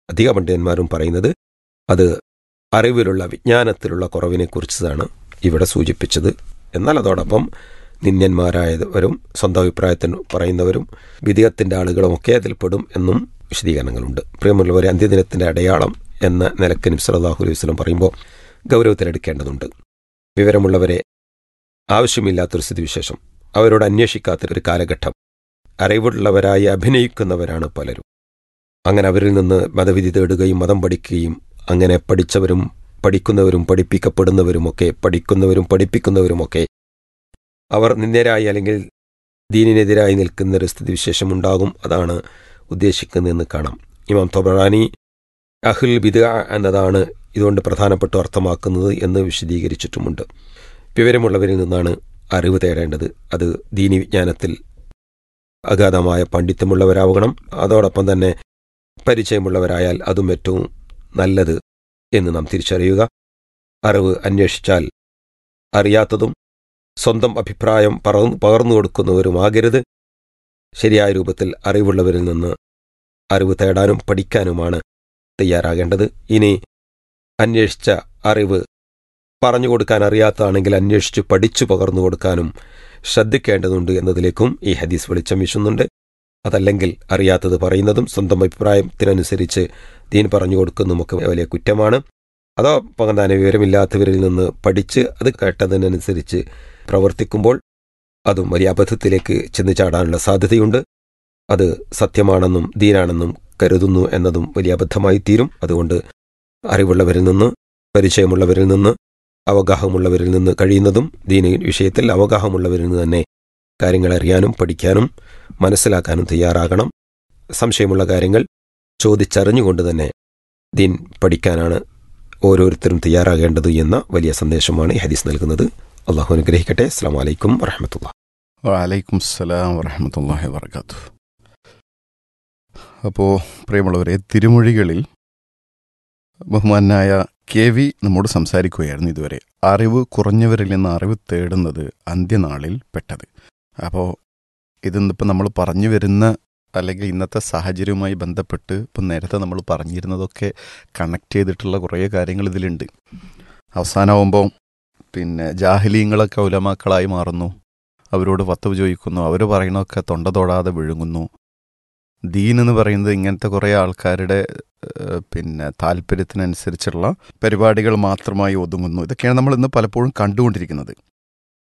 അധിക പണ്ഡിതന്മാരും പറയുന്നത് അത് അറിവിലുള്ള വിജ്ഞാനത്തിലുള്ള കുറവിനെക്കുറിച്ചതാണ് ഇവിടെ സൂചിപ്പിച്ചത് എന്നാൽ അതോടൊപ്പം നിന്യന്മാരായവരും സ്വന്തം അഭിപ്രായത്തിന് പറയുന്നവരും വിദേഹത്തിൻ്റെ ആളുകളും ഒക്കെ അതിൽപ്പെടും എന്നും വിശദീകരണങ്ങളുണ്ട് പ്രിയമുള്ളവരെ അന്ത്യദിനത്തിൻ്റെ അടയാളം എന്ന നിലക്ക് നിംസലാഹു അലൈഹി വസ്ലം പറയുമ്പോൾ ഗൗരവത്തിലെടുക്കേണ്ടതുണ്ട് വിവരമുള്ളവരെ ആവശ്യമില്ലാത്തൊരു സ്ഥിതിവിശേഷം അവരോട് അന്വേഷിക്കാത്തൊരു കാലഘട്ടം അറിവുള്ളവരായി അഭിനയിക്കുന്നവരാണ് പലരും അങ്ങനെ അവരിൽ നിന്ന് മതവിധി തേടുകയും മതം പഠിക്കുകയും അങ്ങനെ പഠിച്ചവരും പഠിക്കുന്നവരും പഠിപ്പിക്കപ്പെടുന്നവരുമൊക്കെ പഠിക്കുന്നവരും പഠിപ്പിക്കുന്നവരുമൊക്കെ അവർ നിന്ദരായി അല്ലെങ്കിൽ ദീനിനെതിരായി നിൽക്കുന്ന ഒരു സ്ഥിതിവിശേഷം ഉണ്ടാകും അതാണ് ഉദ്ദേശിക്കുന്നതെന്ന് കാണാം ഇമാം തൊബറാനി അഹുൽ ബിദ എന്നതാണ് ഇതുകൊണ്ട് പ്രധാനപ്പെട്ട അർത്ഥമാക്കുന്നത് എന്ന് വിശദീകരിച്ചിട്ടുമുണ്ട് വിവരമുള്ളവരിൽ നിന്നാണ് അറിവ് തേടേണ്ടത് അത് ദീനി വിജ്ഞാനത്തിൽ അഗാധമായ പാണ്ഡിത്യമുള്ളവരാവണം അതോടൊപ്പം തന്നെ പരിചയമുള്ളവരായാൽ അതും ഏറ്റവും നല്ലത് എന്ന് നാം തിരിച്ചറിയുക അറിവ് അന്വേഷിച്ചാൽ അറിയാത്തതും സ്വന്തം അഭിപ്രായം പറന്നു പകർന്നു കൊടുക്കുന്നവരുമാകരുത് ശരിയായ രൂപത്തിൽ അറിവുള്ളവരിൽ നിന്ന് അറിവ് തേടാനും പഠിക്കാനുമാണ് തയ്യാറാകേണ്ടത് ഇനി അന്വേഷിച്ച അറിവ് പറഞ്ഞു കൊടുക്കാൻ അറിയാത്തതാണെങ്കിൽ അന്വേഷിച്ച് പഠിച്ചു പകർന്നു കൊടുക്കാനും ശ്രദ്ധിക്കേണ്ടതുണ്ട് എന്നതിലേക്കും ഈ ഹദീസ് വെളിച്ചം വീശുന്നുണ്ട് അതല്ലെങ്കിൽ അറിയാത്തത് പറയുന്നതും സ്വന്തം അഭിപ്രായത്തിനനുസരിച്ച് ദീൻ പറഞ്ഞു കൊടുക്കുന്നതുമൊക്കെ വലിയ കുറ്റമാണ് അതോ പകർന്നാനെ വിവരമില്ലാത്തവരിൽ നിന്ന് പഠിച്ച് അത് കേട്ടതിനനുസരിച്ച് പ്രവർത്തിക്കുമ്പോൾ അതും വലിയ അബദ്ധത്തിലേക്ക് ചെന്ന് ചാടാനുള്ള സാധ്യതയുണ്ട് അത് സത്യമാണെന്നും ദീനാണെന്നും കരുതുന്നു എന്നതും വലിയ അബദ്ധമായി തീരും അതുകൊണ്ട് അറിവുള്ളവരിൽ നിന്ന് പരിചയമുള്ളവരിൽ നിന്ന് അവഗാഹമുള്ളവരിൽ നിന്ന് കഴിയുന്നതും ദീന വിഷയത്തിൽ അവഗാഹമുള്ളവരിൽ നിന്ന് തന്നെ കാര്യങ്ങൾ അറിയാനും പഠിക്കാനും മനസ്സിലാക്കാനും തയ്യാറാകണം സംശയമുള്ള കാര്യങ്ങൾ ചോദിച്ചറിഞ്ഞുകൊണ്ട് തന്നെ ദീൻ പഠിക്കാനാണ് ഓരോരുത്തരും തയ്യാറാകേണ്ടത് എന്ന വലിയ സന്ദേശമാണ് ഈ ഹദീസ് നൽകുന്നത് അള്ളാഹു അനുഗ്രഹിക്കട്ടെ അസ്സാം വലൈക്കും വറഹമത്തുള്ള വലൈക്കും സ്സലാം വറഹമത്തല്ലാഹി വർക്കാത്തു അപ്പോൾ പ്രിയമുള്ളവരെ തിരുമൊഴികളിൽ ബഹുമാനായ കെ വി നമ്മോട് സംസാരിക്കുകയായിരുന്നു ഇതുവരെ അറിവ് കുറഞ്ഞവരിൽ നിന്ന് അറിവ് തേടുന്നത് അന്ത്യനാളിൽ പെട്ടത് അപ്പോൾ ഇതിന്നിപ്പോൾ നമ്മൾ പറഞ്ഞു വരുന്ന അല്ലെങ്കിൽ ഇന്നത്തെ സാഹചര്യവുമായി ബന്ധപ്പെട്ട് ഇപ്പം നേരത്തെ നമ്മൾ പറഞ്ഞിരുന്നതൊക്കെ കണക്ട് ചെയ്തിട്ടുള്ള കുറേ കാര്യങ്ങൾ ഇതിലുണ്ട് അവസാനമാകുമ്പോൾ പിന്നെ ജാഹലീങ്ങളൊക്കെ ഉലമാക്കളായി മാറുന്നു അവരോട് ഫത്തവ് ചോദിക്കുന്നു അവർ പറയണതൊക്കെ തൊണ്ട തൊടാതെ വിഴുങ്ങുന്നു ദീൻ എന്ന് പറയുന്നത് ഇങ്ങനത്തെ കുറേ ആൾക്കാരുടെ ഏഹ്, പിന്നെ താല്പര്യത്തിനനുസരിച്ചുള്ള പരിപാടികൾ മാത്രമായി ഒതുങ്ങുന്നു ഇതൊക്കെയാണ് നമ്മൾ ഇന്ന് പലപ്പോഴും കണ്ടുകൊണ്ടിരിക്കുന്നത്